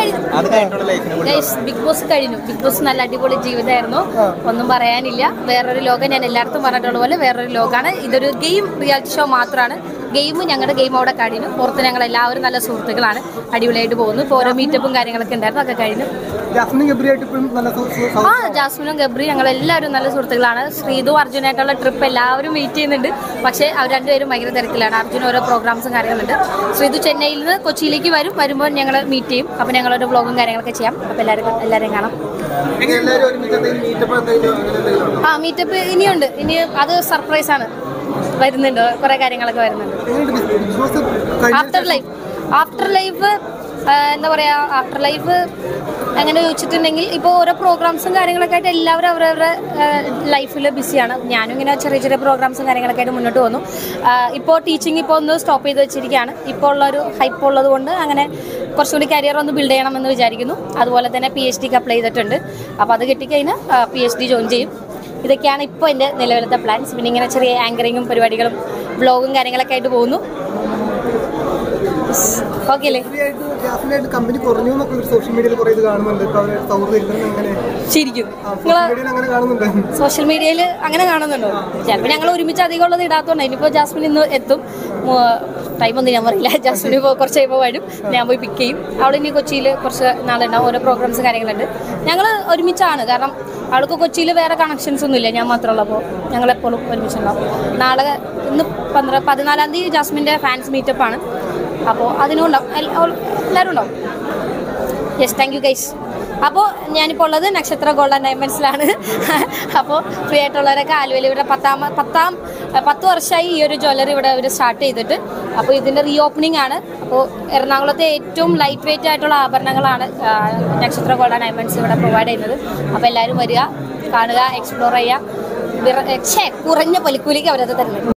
കഴിഞ്ഞു അത് കഴിഞ്ഞിട്ടുള്ള ലൈഫിനെ കുറിച്ച് ഗൈസ് ബിഗ് ബോസ് കഴിഞ്ഞു ബിഗ് ബോസ് നല്ല അടിപൊളി ജീവിതമായിരുന്നു ഒന്നും പറയാനില്ല വേറൊരു ലോകം ഞാൻ എല്ലായിടത്തും പറഞ്ഞിട്ടുള്ള പോലെ വേറൊരു ലോകമാണ് ഇതൊരു ഗെയിം റിയാലിറ്റി ഷോ മാത്രമാണ് ഗെയിം ഞങ്ങളുടെ ഗെയിം അവിടെ കഴിഞ്ഞു പുറത്ത് ഞങ്ങൾ എല്ലാവരും നല്ല സുഹൃത്തുക്കളാണ് അടിപൊളിയായിട്ട് പോകുന്നു ഇപ്പോൾ ഓരോ മീറ്റപ്പും കാര്യങ്ങളൊക്കെ ഉണ്ടായിരുന്നു അതൊക്കെ കഴിഞ്ഞു ജാസ്മിനും ഗബ്രിയായിട്ട് ഇപ്പോഴും നല്ല സൗ- സൗ- സൗ- ആ ജാസ്മിനും ഗബ്രി ഞങ്ങൾ എല്ലാവരും നല്ല സുഹൃത്തുക്കളാണ് ശ്രീതു അർജുനായിട്ടുള്ള ട്രിപ്പ് എല്ലാവരും വെയിറ്റ് ചെയ്യുന്നുണ്ട് പക്ഷേ അവർ രണ്ടുപേരും ഭയങ്കര തിരക്കിലാണ് അർജുൻ ഓരോ പ്രോഗ്രാംസും കാര്യങ്ങളുണ്ട് ശ്രീതു ചെന്നൈയിൽ നിന്ന് കൊച്ചിയിലേക്ക് വരും വരുമ്പോൾ ഞങ്ങൾ മീറ്റ് ചെയ്യും അപ്പോൾ ഞങ്ങളൊരു വ്ളോഗും കാര്യങ്ങളൊക്കെ ചെയ്യാം അപ്പോൾ എല്ലാവരും എല്ലാവരെയും കാണാം ഇനി എല്ലാവരും ഒരുമിച്ച് എന്തെങ്കിലും മീറ്റപ്പ് എന്തെങ്കിലും അങ്ങനെ എന്തെങ്കിലും ഉണ്ടോ? ആ മീറ്റപ്പ് ഇനിയുണ്ട് ഇനി അത് സർപ്രൈസ് ആണ് വരുന്നുണ്ട് കുറേ കാര്യങ്ങളൊക്കെ വരുന്നുണ്ട് എങ്ങനെയുണ്ട് ബിഗ് ബിഗ് ബോസ് കഴിഞ്ഞ ആഫ്റ്റർ ലൈഫ് ആഫ്റ്റർ ലൈഫ് എന്താ പറയുക ആഫ്റ്റർ ലൈഫ് അങ്ങനെ ചോദിച്ചിട്ടുണ്ടെങ്കിൽ ഇപ്പോൾ ഓരോ പ്രോഗ്രാംസും കാര്യങ്ങളൊക്കെ ആയിട്ട് എല്ലാവരും അവരവരുടെ ലൈഫിൽ ബിസിയാണ് ഞാനും ഇങ്ങനെ ചെറിയ ചെറിയ പ്രോഗ്രാംസും കാര്യങ്ങളൊക്കെ ആയിട്ട് മുന്നോട്ട് വന്നു ഇപ്പോൾ ടീച്ചിങ് ഇപ്പോൾ ഒന്ന് സ്റ്റോപ്പ് ചെയ്ത് വെച്ചിരിക്കുകയാണ് ഇപ്പോൾ ഉള്ളൊരു ഹൈപ്പ് ഉള്ളത് കൊണ്ട് അങ്ങനെ കുറച്ചുകൂടി കരിയർ ഒന്ന് ബിൽഡ് ചെയ്യണമെന്ന് വിചാരിക്കുന്നു അതുപോലെ തന്നെ പി എച്ച് ഡിക്ക് അപ്ലൈ ചെയ്തിട്ടുണ്ട് അപ്പോൾ അത് കിട്ടിക്കഴിഞ്ഞാൽ പി എച്ച് ഡി ജോയിൻ ചെയ്യും ഇതൊക്കെയാണ് ഇപ്പോൾ എൻ്റെ നിലവിലത്തെ പ്ലാൻസ് പിന്നെ ഇങ്ങനെ ചെറിയ ആങ്കറിങ്ങും പരിപാടികളും വ്ളോഗും കാര്യങ്ങളൊക്കെ ആയിട്ട് പോകുന്നു ഓക്കെ അല്ലേ ഗബ്രിയായിട്ട് ജാസ്മിനായിട്ട് കമ്പനി കുറഞ്ഞു എന്നൊക്കെ ഒരു സോഷ്യൽ മീഡിയയിൽ കുറെ ഇത് കാണുന്നുണ്ട് ഇപ്പൊ അവരെ സൗഹൃദം ഇരുന്നത് എങ്ങനെ ശരിക്കും ആ, നിങ്ങൾ സോഷ്യൽ മീഡിയയിൽ അങ്ങനെ കാണുന്നുണ്ട് സോഷ്യൽ മീഡിയയിൽ അങ്ങനെ കാണുന്നുണ്ടോ ചിലപ്പോൾ ഞങ്ങൾ ഒരുമിച്ച് അധികം ഉള്ളത് ഇടാത്തതുകൊണ്ട് ഇനിയിപ്പോൾ ജാസ്മിൻ ഇന്ന് എത്തും ടൈമൊന്നും ഞാൻ പറയില്ല ജാസ്മിൻ ഇപ്പോൾ കുറച്ച് കഴിയുമ്പോൾ വരും ഞാൻ പോയി പിക്ക് ചെയ്യും അവിടെ ഇനി കൊച്ചിയിൽ കുറച്ച് നാളുണ്ടാവും ഓരോ പ്രോഗ്രാംസ് കാര്യങ്ങളുണ്ട് ഞങ്ങൾ ഒരുമിച്ചാണ് കാരണം അവൾക്ക് കൊച്ചിയിൽ വേറെ കണക്ഷൻസ് ഒന്നുമില്ല ഞാൻ മാത്രമുള്ളപ്പോൾ ഞങ്ങൾ എപ്പോഴും ഒരുമിച്ചുണ്ടാവും നാളെ ഇന്ന് പന്ത്ര പതിനാലാം തീയതി ജാസ്മിൻ്റെ ഫാൻസ് മീറ്റപ്പാണ് അപ്പോൾ അതിനും ഉണ്ടാവും എൽ- എല്ലാവരും ഉണ്ടാവും യെസ് താങ്ക് യു ഗൈസ് അപ്പോൾ ഞാനിപ്പോൾ ഉള്ളത് നക്ഷത്ര ഗോൾഡൻ ഡയമണ്ട്സിലാണ് അപ്പോൾ ഫ്രീ ആയിട്ടുള്ളവരൊക്കെ ആലുവയിൽ ഇവിടെ പത്താം പത്താം പത്ത് വർഷമായി ഈ ഒരു ജ്വല്ലറി ഇവിടെ അവർ സ്റ്റാർട്ട് ചെയ്തിട്ട് അപ്പോൾ ഇതിൻ്റെ റീ ഓപ്പണിംഗ് ആണ് അപ്പോൾ എറണാകുളത്തെ ഏറ്റവും ലൈറ്റ് വെയിറ്റ് ആയിട്ടുള്ള ആഭരണങ്ങളാണ് ആ, നക്ഷത്ര ഗോൾഡൻ ഡയമണ്ട്സ് ഇവിടെ പ്രൊവൈഡ് ചെയ്യുന്നത് അപ്പോൾ എല്ലാവരും വരിക കാണുക എക്സ്പ്ലോർ ചെയ്യുക വിറ- ഛേ, കുറഞ്ഞ പലിക്കൂലിക്ക് അവരത് തരുന്നത്